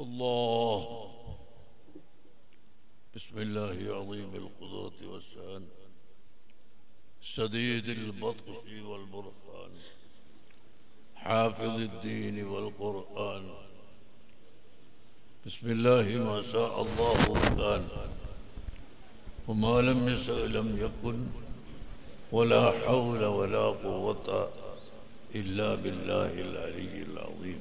الله بسم الله عظيم القدرة والشان شديد البطش والبرهان حافظ الدين والقرآن بسم الله ما شاء الله كان وما لم يشأ لم يكن ولا حول ولا قوة إلا بالله العلي العظيم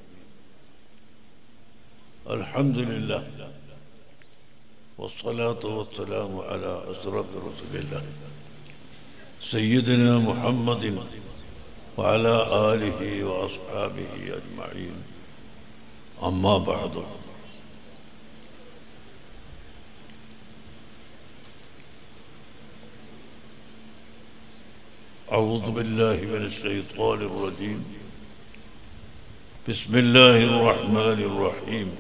الحمد لله والصلاة والسلام على أشرف رسول الله سيدنا محمد وعلى آله وأصحابه أجمعين أما بعد أعوذ بالله من الشيطان الرجيم بسم الله الرحمن الرحيم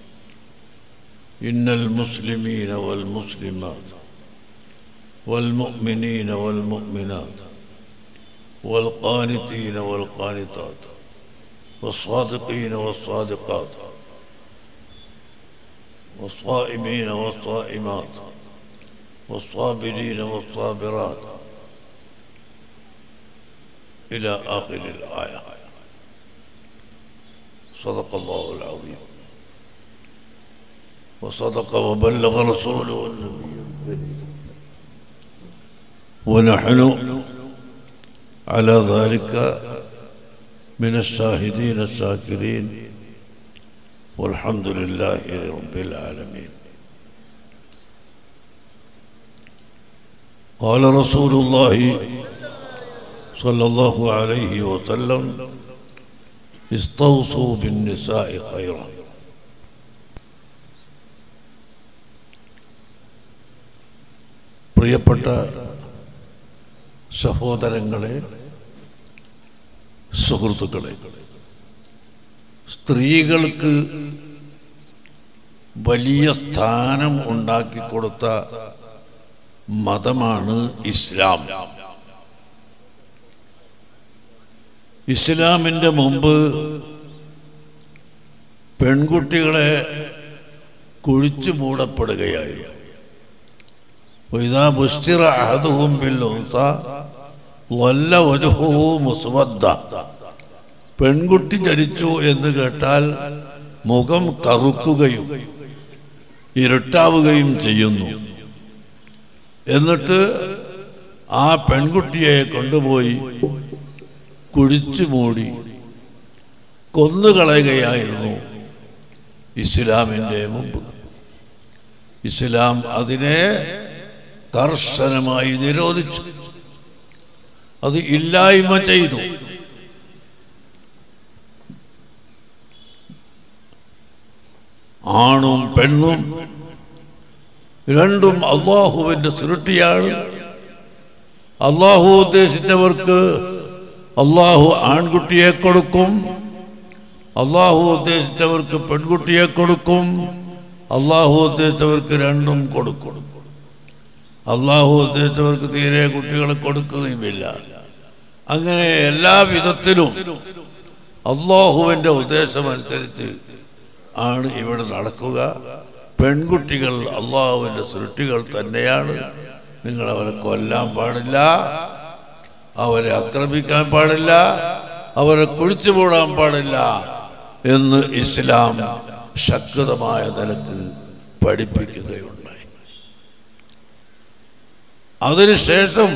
إن المسلمين والمسلمات والمؤمنين والمؤمنات والقانتين والقانتات والصادقين والصادقات والصائمين والصائمات والصابرين والصابرات إلى آخر الآية صدق الله العظيم وصدق وبلغ رسوله النبي الكريم ونحن على ذلك من الشاهدين الشاكرين والحمد لله رب العالمين قال رسول الله صلى الله عليه وسلم استوصوا بالنساء خيرا പ്രിയപ്പെട്ട സഹോദരങ്ങളെ സുഹൃത്തുക്കളെ സ്ത്രീകൾക്ക് വലിയ സ്ഥാനം ഉണ്ടാക്കി കൊടുത്ത മതമാണ് ഇസ്ലാം ഇസ്ലാമിൻ്റെ മുമ്പ് പെൺകുട്ടികളെ കുഴിച്ചു മൂടപ്പെടുകയായിരുന്നു وإذا بشر أحدهم بالأنثى ظل وجهه مسودا പെൺകുട്ടി ജനിച്ചു എന്ന് കേട്ടാൽ മുഖം കറുക്കുകയും ഇരുട്ടാവുകയും ചെയ്യുന്നു എന്നിട്ട് ആ പെൺകുട്ടിയെ കൊണ്ടുപോയി കുഴിച്ചു മൂടി കൊന്നുകളയുകയായിരുന്നു ഇസ്ലാമിൻ്റെ മുമ്പ് ഇസ്ലാം അതിനെ കർശനമായി നിരോധിച്ചു അത് ഇല്ലായ്മ ചെയ്തു ആണും പെണ്ണും രണ്ടും അള്ളാഹുവിൻ്റെ സൃഷ്ടിയാണ് അള്ളാഹു ഉദ്ദേശിച്ചവർക്ക് അള്ളാഹു ആൺകുട്ടിയെ കൊടുക്കും അള്ളാഹു ഉദ്ദേശിച്ചവർക്ക് പെൺകുട്ടിയെ കൊടുക്കും അള്ളാഹു ഉദ്ദേശിച്ചവർക്ക് രണ്ടും കൊടുക്കും അള്ളാഹു ഉദ്ദേശിച്ചവർക്ക് തീരെ കുട്ടികളെ കൊടുക്കുകയുമില്ല അങ്ങനെ എല്ലാ വിധത്തിലും അള്ളാഹുവിൻ്റെ ഉദ്ദേശമനുസരിച്ച് ആണ് ഇവിടെ നടക്കുക പെൺകുട്ടികൾ അള്ളാഹുവിൻ്റെ സൃഷ്ടികൾ തന്നെയാണ് നിങ്ങൾ അവരെ കൊല്ലാൻ പാടില്ല അവരെ ആക്രമിക്കാൻ പാടില്ല അവരെ കുഴിച്ചു മൂടാൻ പാടില്ല എന്ന് ഇസ്ലാം ശക്തമായ നിലക്ക് പഠിപ്പിക്കുകയുണ്ടായി അതിനുശേഷം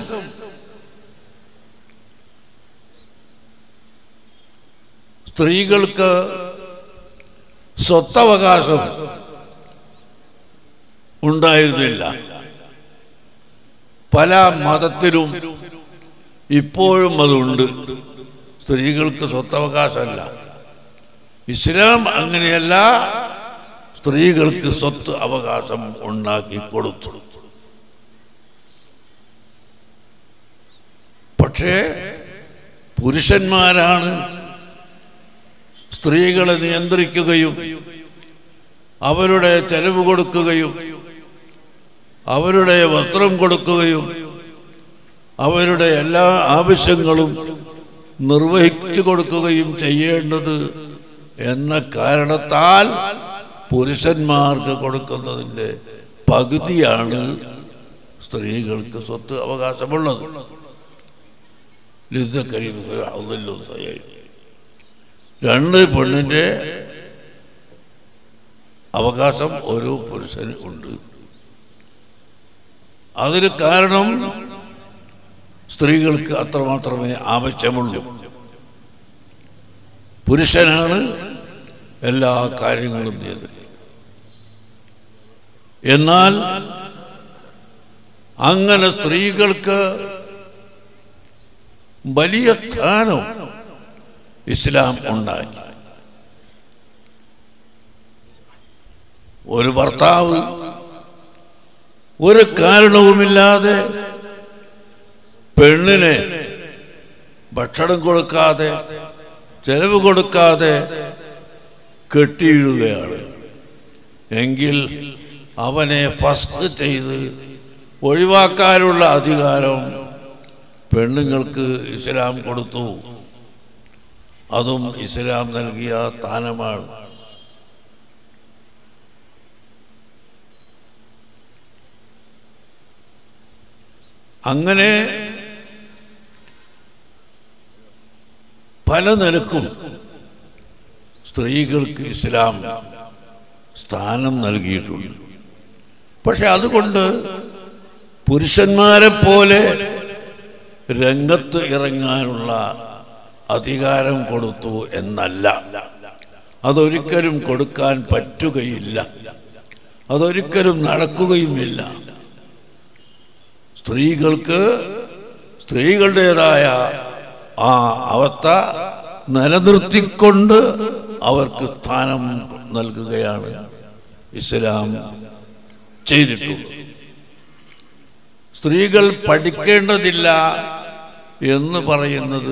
സ്ത്രീകൾക്ക് സ്വത്തവകാശം ഉണ്ടായിരുന്നില്ല പല മതത്തിലും ഇപ്പോഴും അതുണ്ട് സ്ത്രീകൾക്ക് സ്വത്തവകാശമല്ല ഇസ്ലാം അങ്ങനെയല്ല സ്ത്രീകൾക്ക് സ്വത്ത് അവകാശം ഉണ്ടാക്കി കൊടുത്തു പക്ഷേ പുരുഷന്മാരാണ് സ്ത്രീകളെ നിയന്ത്രിക്കുകയും അവരുടെ ചെലവ് കൊടുക്കുകയും അവരുടെ വസ്ത്രം കൊടുക്കുകയും അവരുടെ എല്ലാ ആവശ്യങ്ങളും നിർവഹിച്ചു കൊടുക്കുകയും ചെയ്യേണ്ടത് എന്ന കാരണത്താൽ പുരുഷന്മാർക്ക് കൊടുക്കുന്നതിൻ്റെ പകുതിയാണ് സ്ത്രീകൾക്ക് സ്വത്ത് അവകാശമുള്ളത് ലിദ്ദക്കരീം രണ്ട് പെണ്ണിൻ്റെ അവകാശം ഓരോ പുരുഷന് ഉണ്ട് അതിന് കാരണം സ്ത്രീകൾക്ക് അത്രമാത്രമേ ആവശ്യമുള്ളൂ പുരുഷനാണ് എല്ലാ കാര്യങ്ങളും ചെയ്തത് എന്നാൽ അങ്ങനെ സ്ത്രീകൾക്ക് വലിയ സ്ഥാനം ഇസ്ലാം ഉണ്ടാക്കി ഒരു ഭർത്താവ് ഒരു കാരണവുമില്ലാതെ പെണ്ണിനെ ഭക്ഷണം കൊടുക്കാതെ ചെലവ് കൊടുക്കാതെ കെട്ടിയിടുകയാണ് എങ്കിൽ അവനെ ഫസ്ക് ചെയ്ത് ഒഴിവാക്കാനുള്ള അധികാരം പെണ്ണുങ്ങൾക്ക് ഇസ്ലാം കൊടുത്തു അതും ഇസ്ലാം നൽകിയ സ്ഥാനമാണ് അങ്ങനെ പല നിലക്കും സ്ത്രീകൾക്ക് ഇസ്ലാം സ്ഥാനം നൽകിയിട്ടുണ്ട് പക്ഷെ അതുകൊണ്ട് പുരുഷന്മാരെ പോലെ രംഗത്ത് ഇറങ്ങാനുള്ള അധികാരം കൊടുത്തു എന്നല്ല അതൊരിക്കലും കൊടുക്കാൻ പറ്റുകയില്ല അതൊരിക്കലും നടക്കുകയുമില്ല സ്ത്രീകൾക്ക് സ്ത്രീകളുടേതായ ആ അവസ്ഥ നിലനിർത്തിക്കൊണ്ട് അവർക്ക് സ്ഥാനം നൽകുകയാണ് ഇസ്ലാം ചെയ്തിട്ടുള്ളത് സ്ത്രീകൾ പഠിക്കേണ്ടതില്ല എന്ന് പറയുന്നത്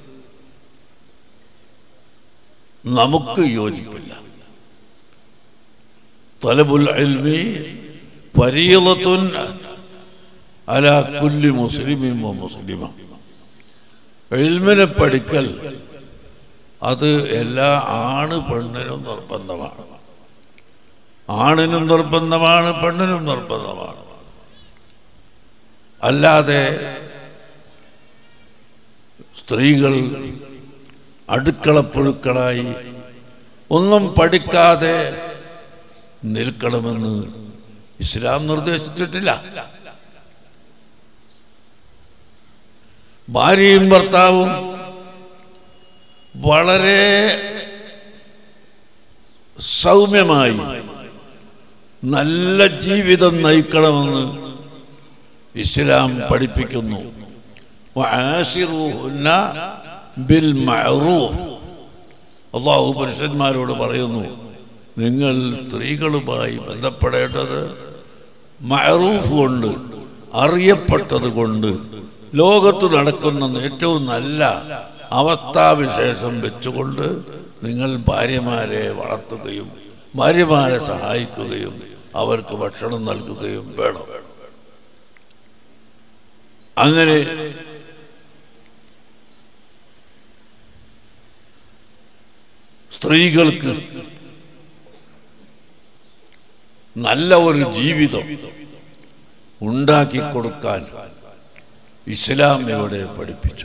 നമുക്ക് യോജിപ്പില്ല തലബുൽ ഇൽമി ഫരീളത്തുൻ അല കുല്ലി മുസ്ലിമിൻ വ മുസ്ലിമ ഇൽമിനെ പഠിക്കൽ അത് എല്ലാ ആണ് പെണ്ണിനും നിർബന്ധമാണ് ആണിനും നിർബന്ധമാണ് പെണ്ണിനും നിർബന്ധമാണ് അല്ലാതെ സ്ത്രീകൾ അടുക്കളപ്പുഴുക്കളായി ഒന്നും പഠിക്കാതെ നിൽക്കണമെന്ന് ഇസ്ലാം നിർദ്ദേശിച്ചിട്ടില്ല ഭാര്യയും ഭർത്താവും വളരെ സൗമ്യമായി നല്ല ജീവിതം നയിക്കണമെന്ന് ഇസ്ലാം പഠിപ്പിക്കുന്നു വആശിറുഹുന്ന ബിൽ മഅറൂഫ് അള്ളാഹു പുരുഷന്മാരോട് പറയുന്നു നിങ്ങൾ സ്ത്രീകളുമായി ബന്ധപ്പെടേണ്ടത് മഅറൂഫ് കൊണ്ട് അറിയപ്പെട്ടത് കൊണ്ട് ലോകത്ത് നടക്കുന്ന ഏറ്റവും നല്ല അവസ്ഥാവിശേഷം വെച്ചുകൊണ്ട് നിങ്ങൾ ഭാര്യമാരെ വളർത്തുകയും ഭാര്യമാരെ സഹായിക്കുകയും അവർക്ക് ഭക്ഷണം നൽകുകയും വേണം അങ്ങനെ സ്ത്രീകൾക്ക് നല്ല ഒരു ജീവിതം ഉണ്ടാക്കി കൊടുക്കാൻ ഇസ്ലാം ഇവിടെ പഠിപ്പിച്ചു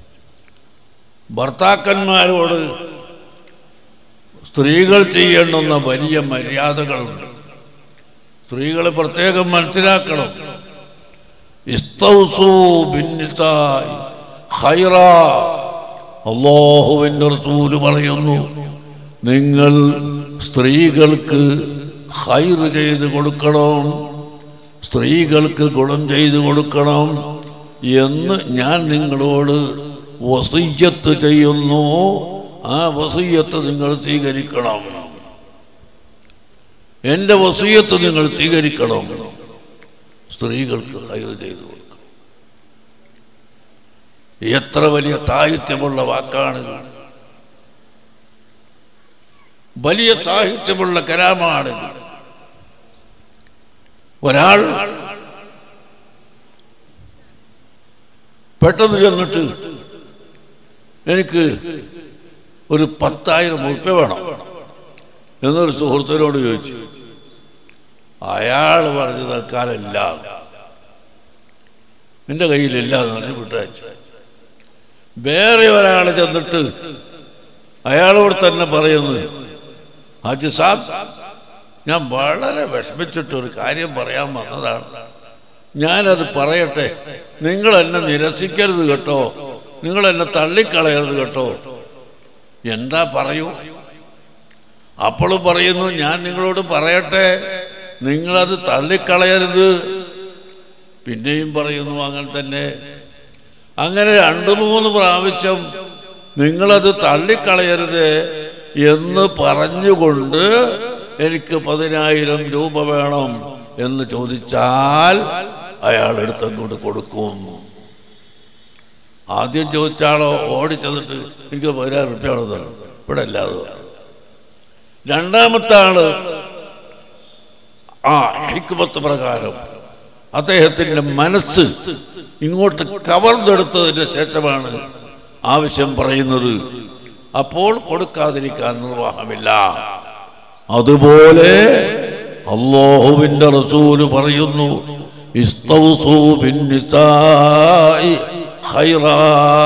ഭർത്താക്കന്മാരോട് സ്ത്രീകൾ ചെയ്യേണ്ടുന്ന വലിയ മര്യാദകളുണ്ട് സ്ത്രീകളെ പ്രത്യേകം മനസ്സിലാക്കണം ഇസ്തൗസൂ ബിന്നിസായി ഖൈറാ. അല്ലാഹുവിന്റെ റസൂല് പറയുന്നു നിങ്ങൾ സ്ത്രീകൾക്ക് ഹൈർ ചെയ്ത് കൊടുക്കണം സ്ത്രീകൾക്ക് ഗുണം ചെയ്തു കൊടുക്കണം എന്ന് ഞാൻ നിങ്ങളോട് വസയ്യത്ത് ചെയ്യുന്നു ആ വസയ്യത്ത് നിങ്ങൾ സ്വീകരിക്കണം എൻ്റെ വസയ്യത്ത് നിങ്ങൾ സ്വീകരിക്കണം സ്ത്രീകൾക്ക് ഹൈർ ചെയ്തു കൊടുക്കണം എത്ര വലിയ സാഹിത്യമുള്ള വാക്കാണ് ഇത്. വലിയ സാഹിത്യമുള്ള കലാമാണിത് ഒരാൾ പെട്ടെന്ന് ചെന്നിട്ട് എനിക്ക് ഒരു പത്തായിരം ഉറുപ്പ്യ വേണം എന്നൊരു സുഹൃത്തിനോട് ചോദിച്ചു അയാൾ പറഞ്ഞു തൽക്കാലം ഇല്ല നിന്റെ കയ്യിലില്ല എന്ന് പറഞ്ഞ് വിട്ടയച്ചു വേറെ ഒരാൾ ചെന്നിട്ട് അയാളോട് തന്നെ പറയുന്നു ഹാജി സാബ് ഞാൻ വളരെ വിഷമിച്ചിട്ട് ഒരു കാര്യം പറയാൻ വന്നതാണ് ഞാനത് പറയട്ടെ നിങ്ങൾ എന്നെ നിരസിക്കരുത് കേട്ടോ നിങ്ങൾ എന്നെ തള്ളിക്കളയരുത് കേട്ടോ എന്താ പറയൂ അപ്പോഴും പറയുന്നു ഞാൻ നിങ്ങളോട് പറയട്ടെ നിങ്ങളത് തള്ളിക്കളയരുത് പിന്നെയും പറയുന്നു അങ്ങനെ തന്നെ അങ്ങനെ രണ്ട് മൂന്ന് പ്രാവശ്യം നിങ്ങളത് തള്ളിക്കളയരുത് എന്ന് പറഞ്ഞുകൊണ്ട് എനിക്ക് പതിനായിരം രൂപ വേണം എന്ന് ചോദിച്ചാൽ അയാൾ എടുത്തങ്ങോട്ട് കൊടുക്കും ആദ്യം ചോദിച്ചാളോ ഓടിച്ചെന്നിട്ട് എനിക്ക് പതിനായിരം റുപ്യ വേണം ഇവിടെ അല്ലാതെ രണ്ടാമത്തെ ആള് ആ ഹിക്കുമത്ത് പ്രകാരം അദ്ദേഹത്തിന്റെ മനസ്സ് ഇങ്ങോട്ട് കവർന്നെടുത്തതിന് ശേഷമാണ് ആവശ്യം പറയുന്നത് അപ്പോൾ കൊടുക്കാതിരിക്കാൻ നിർവാഹമില്ല അതുപോലെ അള്ളാഹുവിന്റെ റസൂല് പറയുന്നു ഇസ്തൗസൂ ബിന്നിസാഇ ഖൈറാ.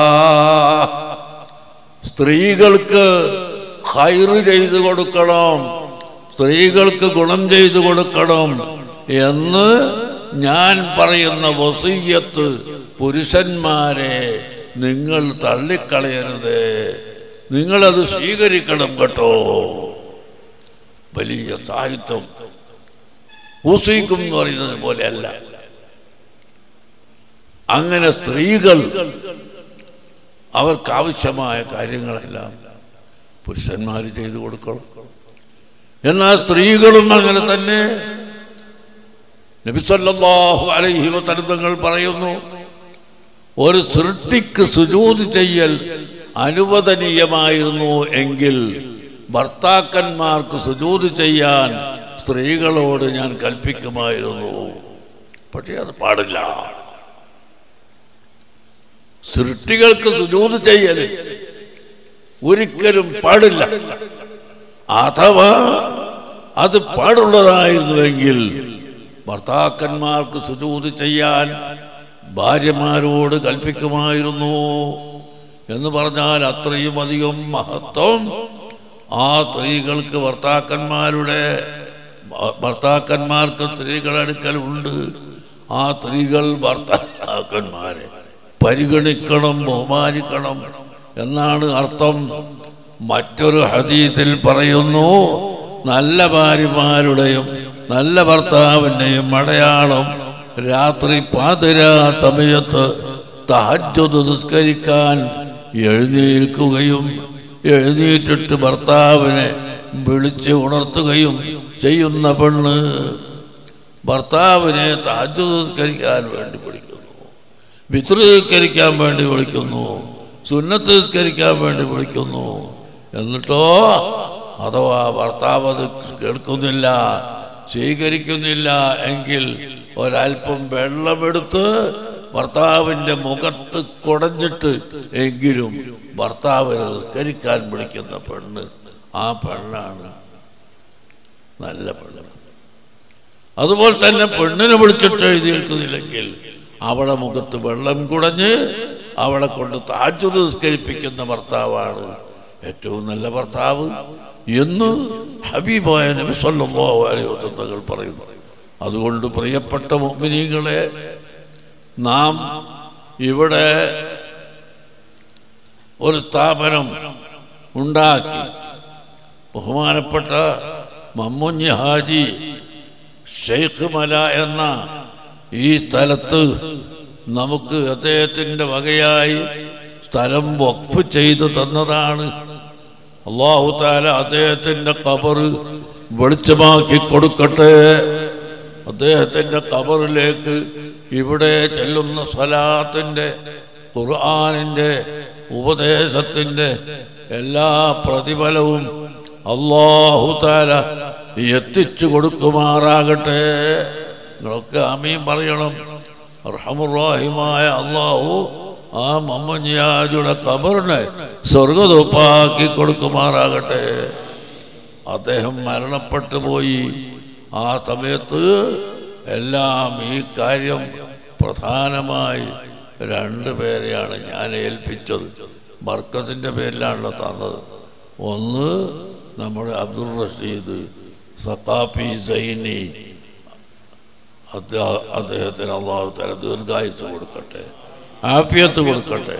സ്ത്രീകൾക്ക് ഹൈറ് ചെയ്തു കൊടുക്കണം സ്ത്രീകൾക്ക് ഗുണം ചെയ്തു കൊടുക്കണം എന്ന് ഞാൻ പറയുന്ന വസീയത്ത് പുരുഷന്മാരെ നിങ്ങൾ തള്ളിക്കളയരുത് നിങ്ങളത് സ്വീകരിക്കണം കേട്ടോ വലിയ സാഹിത്യം ഊസിക്കും എന്ന് പറയുന്നത് പോലെയല്ല അങ്ങനെ സ്ത്രീകൾ അവർക്ക് ആവശ്യമായ കാര്യങ്ങളെല്ലാം പുരുഷന്മാർ ചെയ്തു കൊടുക്കണം എന്നാൽ സ്ത്രീകളും അങ്ങനെ തന്നെ നബിസല്ലാഹു അലൈഹി വസല്ലമകൾ പറയുന്നു ഒരു സൃഷ്ടിക്ക് സുജൂത് ചെയ്യൽ അനുവദനീയമായിരുന്നു എങ്കിൽ ഭർത്താക്കന്മാർക്ക് സുജൂത് ചെയ്യാൻ സ്ത്രീകളോട് ഞാൻ കൽപ്പിക്കുമായിരുന്നു പക്ഷേ അത് പാടില്ല സൃഷ്ടികൾക്ക് സുജൂത് ചെയ്യൽ ഒരിക്കലും പാടില്ല അഥവാ അത് പാടുള്ളതായിരുന്നുവെങ്കിൽ ഭർത്താക്കന്മാർക്ക് സുജൂത് ചെയ്യാൻ ഭാര്യമാരോട് കൽപ്പിക്കുമായിരുന്നു എന്ന് പറഞ്ഞാൽ അത്രയും അധികം മഹത്വം ആ സ്ത്രീകൾക്ക് ഭർത്താക്കന്മാരുടെ ഭർത്താക്കന്മാർക്ക് സ്ത്രീകളുടെ അടുക്കൽ ഉണ്ട് ആ സ്ത്രീകൾ ഭർത്താക്കന്മാരെ പരിഗണിക്കണം ബഹുമാനിക്കണം എന്നാണ് അർത്ഥം മറ്റൊരു ഹദീസിൽ പറയുന്നു നല്ല ഭാര്യമാരുടെയും നല്ല ഭർത്താവിൻ്റെയും അടയാളം രാത്രി പാതിരാ സമയത്ത് തഹജ്ജുദ് നിസ്കരിക്കാൻ എഴുന്നേൽക്കുകയും എഴുന്നേറ്റിട്ട് ഭർത്താവിനെ വിളിച്ച് ഉണർത്തുകയും ചെയ്യുന്ന പെണ്ണ് ഭർത്താവിനെ തഹജ്ജുദ് നിസ്കരിക്കാൻ വേണ്ടി വിളിക്കുന്നു വിതൃകരിക്കാൻ വേണ്ടി വിളിക്കുന്നു സുന്നത്ത് നിസ്കരിക്കാൻ വേണ്ടി വിളിക്കുന്നു എന്നിട്ടോ അഥവാ ഭർത്താവ് അത് കേൾക്കുന്നില്ല സ്വീകരിക്കുന്നില്ല എങ്കിൽ ഒരല്പം വെള്ളമെടുത്ത് ഭർത്താവിൻ്റെ മുഖത്ത് കുടഞ്ഞിട്ട് എങ്കിലും ഭർത്താവിനെ നിസ്കരിക്കാൻ വിളിക്കുന്ന പെണ്ണ് ആ പെണ്ണാണ് നല്ല പെണ്ണ് അതുപോലെ തന്നെ പെണ്ണിനെ വിളിച്ചിട്ട് എഴുതിയേൽക്കുന്നില്ലെങ്കിൽ അവളെ മുഖത്ത് വെള്ളം കുടഞ്ഞ് അവളെ കൊണ്ട് താജു നിസ്കരിപ്പിക്കുന്ന ഭർത്താവാണ് ഏറ്റവും നല്ല ഭർത്താവ് എന്ന് ഹബീബായ നബി സല്ലല്ലാഹു അലൈഹി വസല്ലം പറയുന്നു അതുകൊണ്ട് പ്രിയപ്പെട്ട മുഅ്മിനീങ്ങളെ നാം ഇവിടെ ഒരു സ്ഥാപനം ഉണ്ടാക്കി ബഹുമാനപ്പെട്ട മമ്മുഞ്ഞി ഹാജി ഷെയ്ഖ് മല എന്ന ഈ സ്ഥലത്ത് നമുക്ക് അദ്ദേഹത്തിൻ്റെ വകയായി സ്ഥലം വഖഫ് ചെയ്തു തന്നതാണ് അള്ളാഹു താല അദ്ദേഹത്തിൻ്റെ കബറ് വെളിച്ചമാക്കി കൊടുക്കട്ടെ അദ്ദേഹത്തിൻ്റെ കബറിലേക്ക് ഇവിടെ ചെല്ലുന്ന സ്വലാത്തിൻ്റെ ഖുർആാനിൻ്റെ ഉപദേശത്തിൻ്റെ എല്ലാ പ്രതിഫലവും അള്ളാഹു താല എത്തിച്ചു കൊടുക്കുമാറാകട്ടെ നിങ്ങളൊക്കെ അമീൻ പറയണം റഹമുറാഹിമായ അള്ളാഹു ആ മമ്മഞ്ഞാജിയുടെ കബറിനെ സ്വർഗതൊപ്പാക്കി കൊടുക്കുമാറാകട്ടെ അദ്ദേഹം മരണപ്പെട്ടു പോയി ആ സമയത്ത് എല്ലാം ഈ കാര്യം പ്രധാനമായി രണ്ട് പേരെയാണ് ഞാൻ ഏൽപ്പിച്ചത് ബർക്കത്തിൻ്റെ പേരിലാണല്ലോ തന്നത് ഒന്ന് നമ്മുടെ അബ്ദുൾ റഷീദ് സക്കാഫി സൈനി അദ്ദേഹ- അദ്ദേഹത്തിന് അള്ളാഹു തല ദീർഘായുസ് കൊടുക്കട്ടെ ആഫിയത്ത് കൊടുക്കട്ടെ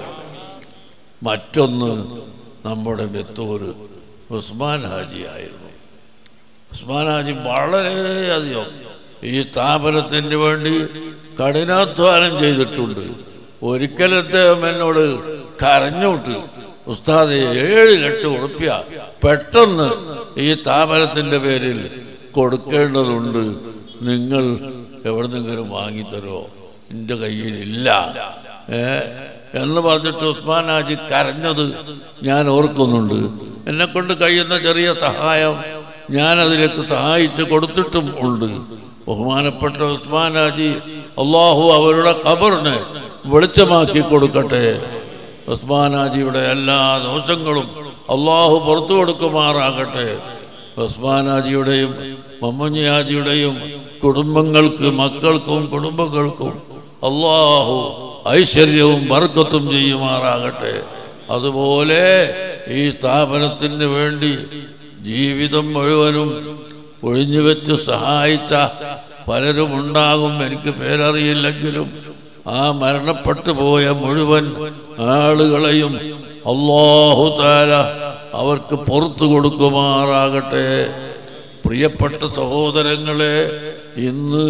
മറ്റൊന്ന് നമ്മുടെ മെത്തൂര് ഉസ്മാൻ ഹാജി ആയിരുന്നു ഉസ്മാൻ ഹാജി വളരെയധികം ഈ സ്ഥാപനത്തിന് വേണ്ടി കഠിനാധ്വാനം ചെയ്തിട്ടുണ്ട് ഒരിക്കൽ അദ്ദേഹം എന്നോട് കരഞ്ഞോട്ട് ഉസ്താദെ ഏഴ് ലക്ഷം ഉറുപ്പ്യ പെട്ടെന്ന് ഈ സ്ഥാപനത്തിൻ്റെ പേരിൽ കൊടുക്കേണ്ടതുണ്ട് നിങ്ങൾ എവിടെന്നെങ്കിലും വാങ്ങിത്തരുമോ എൻ്റെ കയ്യിലില്ല ഏ എന്ന് പറഞ്ഞിട്ട് ഉസ്മാൻ ഹാജി കരഞ്ഞത് ഞാൻ ഓർക്കുന്നുണ്ട് എന്നെ കൊണ്ട് കഴിയുന്ന ചെറിയ സഹായം ഞാൻ അതിലേക്ക് സഹായിച്ച് കൊടുത്തിട്ടും ഉണ്ട് ബഹുമാനപ്പെട്ട ഉസ്മാൻ ഹാജി അള്ളാഹു അവരുടെ ഖബറിനെ വെളിച്ചമാക്കി കൊടുക്കട്ടെ ഉസ്മാൻ ഹാജിയുടെ എല്ലാ ദോഷങ്ങളും അള്ളാഹു പുറത്തു കൊടുക്കുമാറാകട്ടെ ഉസ്മാൻ ഹാജിയുടെയും മമ്മഞ്ഞി ഹാജിയുടെയും കുടുംബങ്ങൾക്ക് മക്കൾക്കും കുടുംബങ്ങൾക്കും അള്ളാഹു ഐശ്വര്യവും ബർക്കത്തും ചെയ്യുമാറാകട്ടെ അതുപോലെ ഈ സ്ഥാപനത്തിന് വേണ്ടി ജീവിതം മുഴുവനും ഒഴിഞ്ഞുവെച്ച് സഹായിച്ച പലരും ഉണ്ടാകും എനിക്ക് പേരറിയില്ലെങ്കിലും ആ മരണപ്പെട്ടു പോയ മുഴുവൻ ആളുകളെയും അള്ളാഹു താല അവർക്ക് പുറത്തു കൊടുക്കുമാറാകട്ടെ പ്രിയപ്പെട്ട സഹോദരങ്ങളെ ഇന്ന്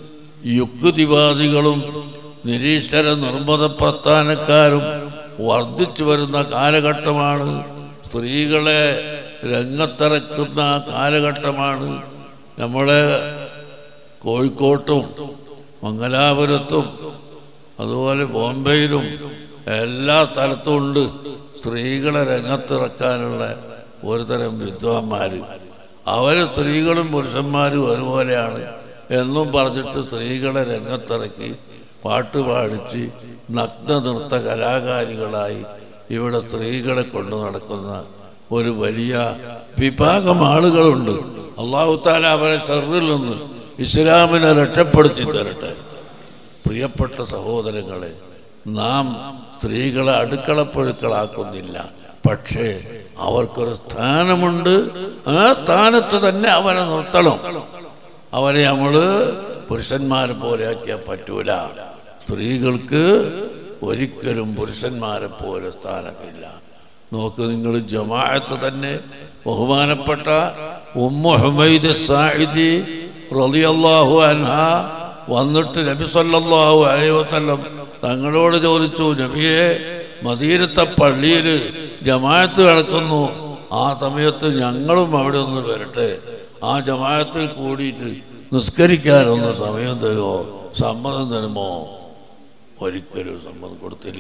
യുക്തിവാദികളും നിരീശ്വര നിർമ്മത പ്രസ്ഥാനക്കാരും വർദ്ധിച്ചു വരുന്ന കാലഘട്ടമാണ് സ്ത്രീകളെ രംഗത്തിറക്കുന്ന കാലഘട്ടമാണ് നമ്മളെ കോഴിക്കോട്ടും മംഗലാപുരത്തും അതുപോലെ ബോംബെയിലും എല്ലാ സ്ഥലത്തും ഉണ്ട് സ്ത്രീകളെ രംഗത്തിറക്കാനുള്ള ഒരുതരം വിദ്വാന്മാർ അവർ സ്ത്രീകളും പുരുഷന്മാരും ഒരുപോലെയാണ് എന്നും പറഞ്ഞിട്ട് സ്ത്രീകളെ രംഗത്തിറക്കി പാട്ട് പാടിച്ച് നഗ്ന നൃത്ത കലാകാരികളായി ഇവിടെ സ്ത്രീകളെ കൊണ്ടു നടക്കുന്ന ഒരു വലിയ വിഭാഗം ആളുകളുണ്ട് അള്ളാഹുത്താല അവരെ ഷെറിൽ നിന്ന് ഇസ്ലാമിനെ രക്ഷപ്പെടുത്തി തരട്ടെ പ്രിയപ്പെട്ട സഹോദരങ്ങളെ നാം സ്ത്രീകളെ അടുക്കളപ്പുഴുക്കളാക്കുന്നില്ല പക്ഷേ അവർക്കൊരു സ്ഥാനമുണ്ട് ആ സ്ഥാനത്ത് തന്നെ അവരെ നിർത്തണം അവരെ നമ്മൾ പുരുഷന്മാരെ പോലെ ആക്കിയാൽ പറ്റൂല സ്ത്രീകൾക്ക് ഒരിക്കലും പുരുഷന്മാരെ പോലെ സ്ഥാനമില്ല നോക്ക് നിങ്ങൾ ജമാഅത്ത് തന്നെ ബഹുമാനപ്പെട്ട ഉമ്മു ഹുമൈദ് സാഹിദി റളിയല്ലാഹു അൻഹ വന്നിട്ട് നബി സല്ലല്ലാഹു അലൈഹി വസല്ലം തങ്ങളോട് ചോദിച്ചു നബിയെ മദീനത്തെ പള്ളിയിൽ ജമാഅത്ത് നടക്കുന്നു ആ സമയത്ത് ഞങ്ങളും അവിടെ ഒന്ന് വരട്ടെ ആ ജമാഅത്തിൽ കൂടിയിട്ട് നിസ്കരിക്കാനൊന്ന് സമയം തരുമോ സമ്മതം തരുമോ ഒരിക്കലും സമ്മതം കൊടുത്തില്ല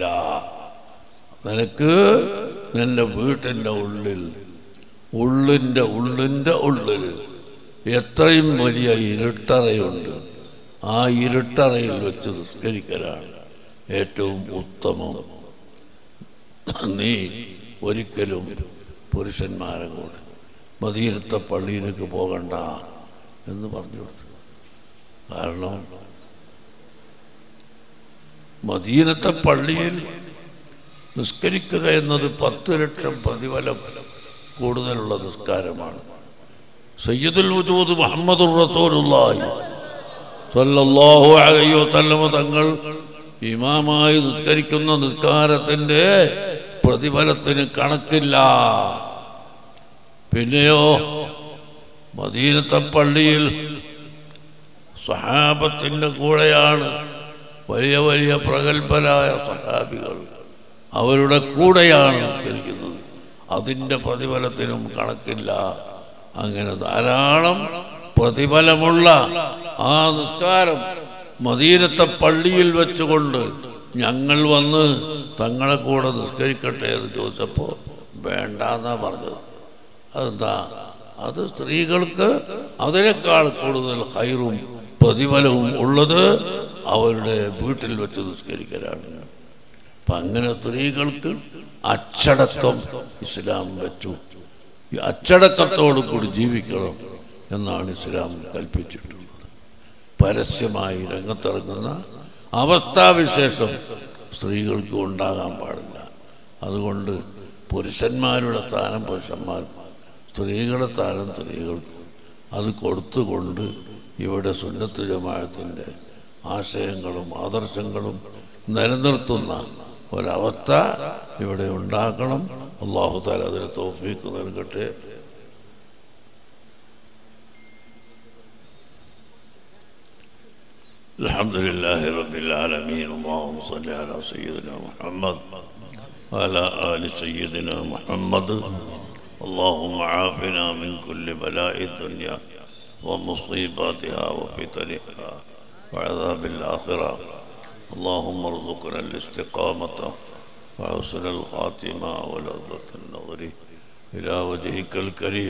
നിനക്ക് നിന്റെ വീട്ടിൻ്റെ ഉള്ളിൽ ഉള്ളിൻ്റെ ഉള്ളിൻ്റെ ഉള്ളിൽ എത്രയും വലിയ ഇരുട്ടറയുണ്ട് ആ ഇരുട്ടറയിൽ വെച്ച് നിസ്കരിക്കലാണ് ഏറ്റവും ഉത്തമം നീ ഒരിക്കലും പുരുഷന്മാരെ കൂടെ മദീനത്തെ പള്ളിയിലേക്ക് പോകണ്ട എന്ന് പറഞ്ഞു കൊടുത്തു കാരണം മദീനത്തെ പള്ളിയിൽ നിസ്കരിക്കുക എന്നത് പത്ത് ലക്ഷം പ്രതിഫലം കൂടുതലുള്ള നിസ്കാരമാണ് സയ്യിദുൽ വജൂദ് മുഹമ്മദുർ റസൂലുള്ളാഹി സ്വല്ലല്ലാഹു അലൈഹി വസല്ലമ തങ്ങൾ ഇമാമായി നിസ്കരിക്കുന്ന നിസ്കാരത്തിൻ്റെ പ്രതിഫലത്തിന് കണക്കില്ല പിന്നെയോ മദീനത്തെ പള്ളിയിൽ സഹാബത്തിൻ്റെ കൂടെയാണ് വലിയ വലിയ പ്രഗത്ഭരായ സഹാബികൾ അവരുടെ കൂടെയാണ് നിസ്കരിക്കുന്നത് അതിൻ്റെ പ്രതിഫലത്തിനും കണക്കില്ല അങ്ങനെ ധാരാളം പ്രതിഫലമുള്ള ആ നിസ്കാരം മദീനത്തെ പള്ളിയിൽ വെച്ചുകൊണ്ട് ഞങ്ങൾ വന്ന് തങ്ങളെ കൂടെ നിസ്കരിക്കട്ടെ എന്ന് ചോദിച്ചപ്പോൾ വേണ്ടെന്നാ പറഞ്ഞത് അതെന്താ അത് സ്ത്രീകൾക്ക് അതിനേക്കാൾ കൂടുതൽ ഹൈറും പ്രതിഫലവും ഉള്ളത് അവരുടെ വീട്ടിൽ വെച്ച് നിസ്കരിക്കലാണ് അപ്പം അങ്ങനെ സ്ത്രീകൾക്ക് അച്ചടക്കം ഇസ്ലാം വെച്ചു ഈ അച്ചടക്കത്തോടു കൂടി ജീവിക്കണം എന്നാണ് ഇസ്ലാം കൽപ്പിച്ചിട്ടുള്ളത് പരസ്യമായി രംഗത്തിറങ്ങുന്ന അവസ്ഥാവിശേഷം സ്ത്രീകൾക്ക് ഉണ്ടാകാൻ പാടില്ല അതുകൊണ്ട് പുരുഷന്മാരുടെ സ്ഥാനം പുരുഷന്മാർക്കും സ്ത്രീകളുടെ സ്ഥാനം സ്ത്രീകൾക്കും അത് കൊടുത്തുകൊണ്ട് ഇവിടെ സുന്നത്ത് ജമാഅത്തിൻ്റെ ആശയങ്ങളും ആദർശങ്ങളും നിലനിർത്തുന്ന ഒരവസ്ഥ ഇവിടെ ഉണ്ടാക്കണം അള്ളാഹു താല അതിന് തോഫീക്ക് നൽകട്ടെ الحمد لله رب العالمين اللهم صل على سيدنا محمد وعلى آل سيدنا محمد اللهم عافنا من كل بلاء الدنيا ومصيباتها وفتنها وعذاب الآخرة اللهم ارزقنا الاستقامة وحسن الخاتمة ولذة النظر إلى وجهك الكريم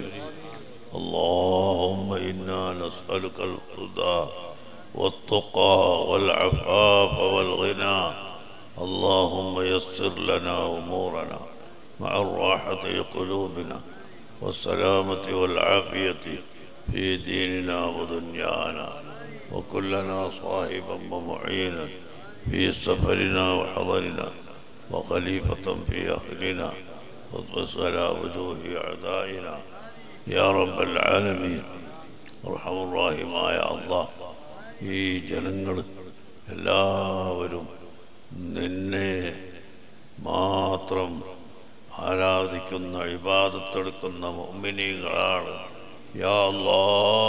اللهم إنا نسألك الهدى والتقى والعفاف والغنى اللهم يسر لنا أمورنا مع الراحة لقلوبنا والسلامة والعافية في ديننا ودنيانا وكلنا صاحبا ومعينا في سفرنا وحضرنا وخليفة في أهلنا واطمس على وجوه أعدائنا يا رب العالمين ارحم الراحماയ അള്ളാഹ് ഈ ജനങ്ങൾ എല്ലാവരും നിന്നെ മാത്രം ആരാധിക്കുന്ന ഇബാദത്തെടുക്കുന്ന മുമ്മിനികളാണ് യാ അല്ലാ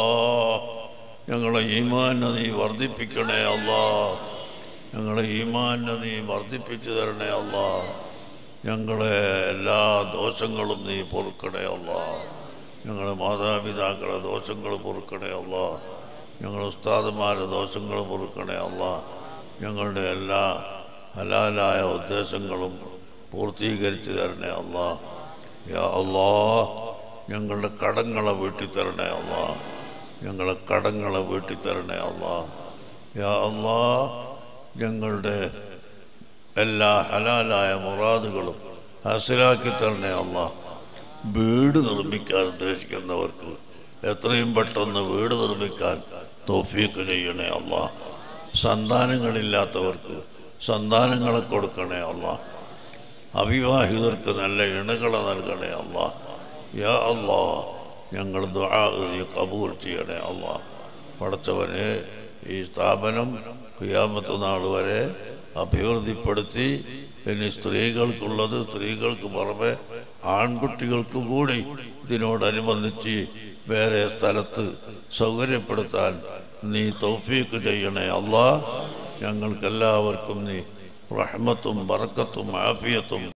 ഞങ്ങളെ ഈമാനെ നീ വർദ്ധിപ്പിക്കണേ അല്ലാ ഞങ്ങളെ ഈമാനെ നീ വർദ്ധിപ്പിച്ചു തരണേ അല്ലാ ഞങ്ങളെ എല്ലാ ദോഷങ്ങളും നീ പൊറുക്കണേ അല്ലാ ഞങ്ങളെ മാതാപിതാക്കളെ ദോഷങ്ങൾ പൊറുക്കണേ അല്ലാ ഞങ്ങളുടെ ഉസ്താദുമാരുടെ ദോഷങ്ങൾ പൊറുക്കണേ അല്ലാ ഞങ്ങളുടെ എല്ലാ ഹലാലായ ഉദ്ദേശങ്ങളും പൂർത്തീകരിച്ചു തരണേ അല്ലാ യാ അല്ലാ ഞങ്ങളുടെ കടങ്ങളെ വീട്ടിൽ തരണേ അല്ലാ ഞങ്ങളെ കടങ്ങളെ വീട്ടിൽ തരണേ അല്ലാ യാ അല്ലാ ഞങ്ങളുടെ എല്ലാ ഹലാലായ മുറാദുകളും ഹാസിലാക്കി തരണേ അല്ലാ വീട് നിർമ്മിക്കാൻ ഉദ്ദേശിക്കുന്നവർക്ക് എത്രയും പെട്ടെന്ന് വീട് നിർമ്മിക്കാൻ തോഫീക്ക് ചെയ്യണേ അല്ലാ സന്താനങ്ങളില്ലാത്തവർക്ക് സന്താനങ്ങളെ കൊടുക്കണേ അല്ലാ അവിവാഹിതർക്ക് നല്ല ഇണകളെ നൽകണേ അല്ലാ യാ അല്ലാ ഞങ്ങൾ ദുആ നീ കബൂൽ ചെയ്യണേ അല്ലാ പടച്ചവനെ ഈ സ്ഥാപനം ക്രിയാമത്ത് നാൾ വരെ അഭിവൃദ്ധിപ്പെടുത്തി ഇനി സ്ത്രീകൾക്കുള്ളത് സ്ത്രീകൾക്ക് പുറമെ ആൺകുട്ടികൾക്ക് കൂടി ഇതിനോടനുബന്ധിച്ച് വേറെ സ്ഥലത്ത് സൗകര്യപ്പെടുത്താൻ നീ തൗഫീക്ക് ചെയ്യണേ അല്ലാ ഞങ്ങൾക്കെല്ലാവർക്കും നീ റഹ്മത്തും ബറക്കത്തും ആഫിയത്തും